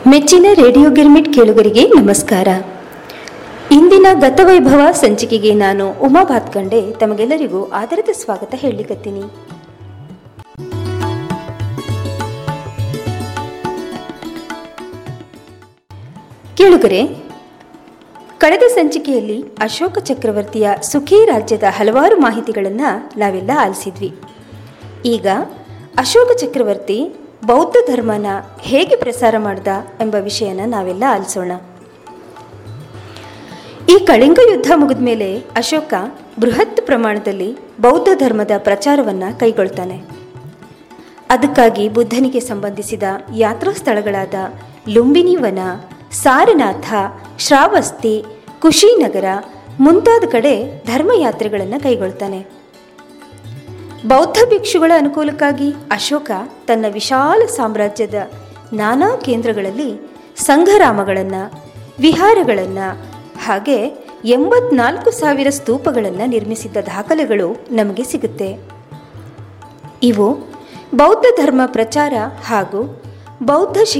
ಮೆಚ್ಚಿನ ರೇಡಿಯೋ ಗಿರ್ಮಿಟ್ ಕೇಳುಗರಿಗೆ ನಮಸ್ಕಾರ ಇಂದಿನ ಗತವೈಭವ ಸಂಚಿಕೆಗೆ ನಾನು ಉಮಾ ಭಾತ್ಕಂಡೆ ತಮಗೆಲ್ಲರಿಗೂ ಆದರದ ಸ್ವಾಗತ ಹೇಳಲಿಕತ್ತೀನಿ ಕೇಳುಗರೆ ಕಳೆದ ಸಂಚಿಕೆಯಲ್ಲಿ ಅಶೋಕ ಚಕ್ರವರ್ತಿಯ ಸುಖಿ ರಾಜ್ಯದ ಹಲವಾರು ಮಾಹಿತಿಗಳನ್ನು ನಾವೆಲ್ಲ ಆಲಿಸಿದ್ವಿ ಈಗ ಅಶೋಕ ಚಕ್ರವರ್ತಿ ಬೌದ್ಧ ಧರ್ಮನ ಹೇಗೆ ಪ್ರಸಾರ ಮಾಡ್ದ ಎಂಬ ವಿಷಯನ ನಾವೆಲ್ಲ ಆಲಿಸೋಣ ಈ ಕಳಿಂಗ ಯುದ್ಧ ಮುಗಿದ ಮೇಲೆ ಅಶೋಕ ಬೃಹತ್ ಪ್ರಮಾಣದಲ್ಲಿ ಬೌದ್ಧ ಧರ್ಮದ ಪ್ರಚಾರವನ್ನು ಕೈಗೊಳ್ತಾನೆ ಅದಕ್ಕಾಗಿ ಬುದ್ಧನಿಗೆ ಸಂಬಂಧಿಸಿದ ಯಾತ್ರಾ ಸ್ಥಳಗಳಾದ ಲುಂಬಿನಿ ವನ ಸಾರನಾಥ ಶ್ರಾವಸ್ತಿ ಕುಶಿನಗರ ಮುಂತಾದ ಕಡೆ ಧರ್ಮಯಾತ್ರೆಗಳನ್ನು ಕೈಗೊಳ್ತಾನೆ ಬೌದ್ಧ ಭಿಕ್ಷುಗಳ ಅನುಕೂಲಕ್ಕಾಗಿ ಅಶೋಕ ತನ್ನ ವಿಶಾಲ ಸಾಮ್ರಾಜ್ಯದ ನಾನಾ ಕೇಂದ್ರಗಳಲ್ಲಿ ಸಂಘರಾಮಗಳನ್ನು ವಿಹಾರಗಳನ್ನು ಹಾಗೆ ಎಂಬತ್ನಾಲ್ಕು ಸಾವಿರ ಸ್ತೂಪಗಳನ್ನು ನಿರ್ಮಿಸಿದ್ದ ದಾಖಲೆಗಳು ನಮಗೆ ಸಿಗುತ್ತೆ ಇವು ಬೌದ್ಧ ಧರ್ಮ ಪ್ರಚಾರ ಹಾಗೂ ಬೌದ್ಧ